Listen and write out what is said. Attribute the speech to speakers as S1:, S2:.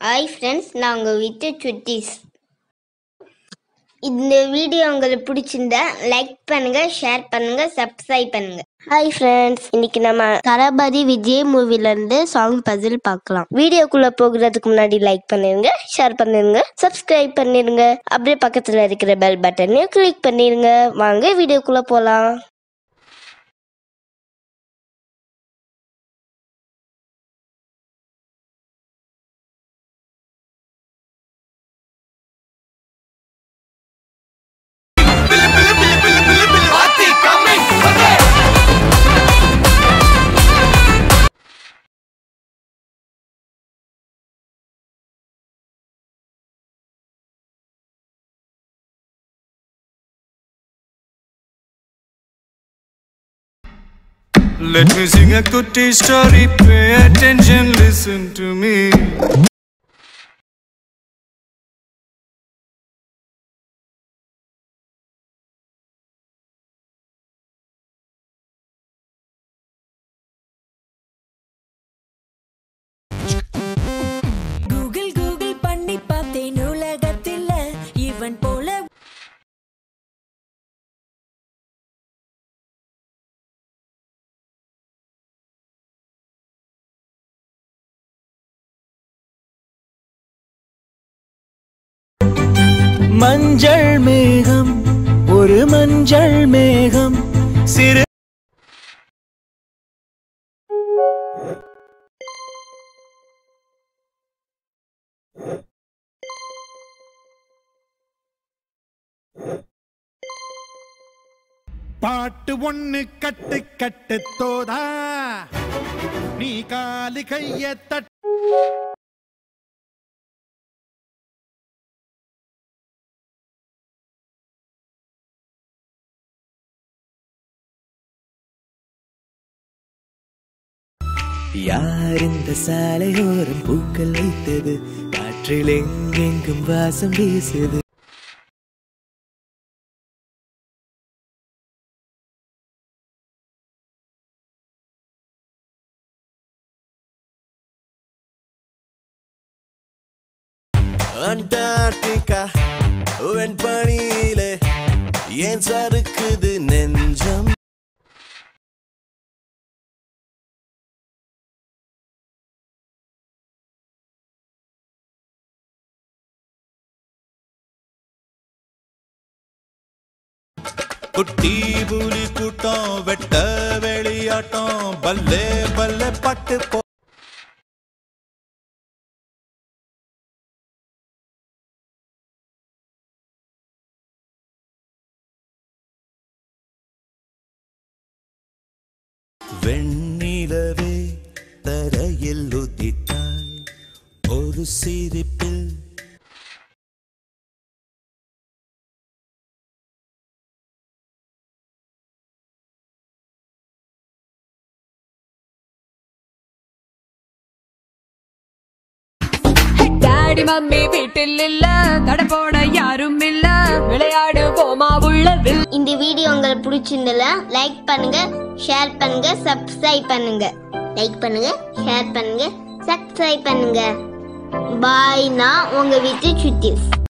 S1: Hi friends நான் உங்கள் வீட்டு சுட்டீஸ் இந்த வீடியோ உங்களுக்கு பிடிச்சிருந்தா லைக் பண்ணுங்க ஷேர் பண்ணுங்க சப்ஸ்கிரைப் பண்ணுங்க ஹாய் ஃப்ரெண்ட்ஸ் இன்னைக்கு நம்ம தளபதி விஜய் மூவில இருந்து சாங் பசில் பார்க்கலாம் வீடியோக்குள்ள போகிறதுக்கு முன்னாடி லைக் பண்ணிருங்க ஷேர் பண்ணிருங்க சப்ஸ்கிரைப் பண்ணிருங்க அப்படியே பக்கத்துல இருக்கிற பெல் பட்டனையும் கிளிக் பண்ணிருங்க வாங்க வீடியோக்குள்ள போலாம்
S2: Party coming, okay. Let me sing a goodie story. Pay attention, listen to me.
S3: Google Google பண்ணி பார்த்தேன் உலகத்தில் இவன் போல
S4: மஞ்சள் மேகம் ஒரு மஞ்சள் மேகம் சிறு
S5: பாட்டு ஒண்ணு கட்டு கட்டு தோதா நீ காலி கைய தட்டு
S4: யார் இந்த சாலையோரம் பூக்கள் வைத்தது காற்றில் எங்கெங்கும் வாசம் வீசுது அண்டார்டிகா வெண் பணியிலே ஏன் சறுக்குது நெஞ்சம்
S5: குட்டி புலி கூட்டம் வெட்ட வெளியாட்டம் பல்லே பல்லே பட்டு போ வெண்ணிலவே தரையில் உதித்தாய் ஒரு சிரிப்பில்
S3: டாடி மம்மி வீட்டில் இல்ல தட போட யாரும் இல்ல விளையாடு போமா உள்ள வில்
S1: இந்த வீடியோ உங்களுக்கு பிடிச்சிருந்தல லைக் பண்ணுங்க ஷேர் பண்ணுங்க சப்ஸ்கிரைப் பண்ணுங்க லைக் பண்ணுங்க ஷேர் பண்ணுங்க சப்ஸ்கிரைப் பண்ணுங்க பாய் நான் உங்க வீட்டு சுட்டீஸ்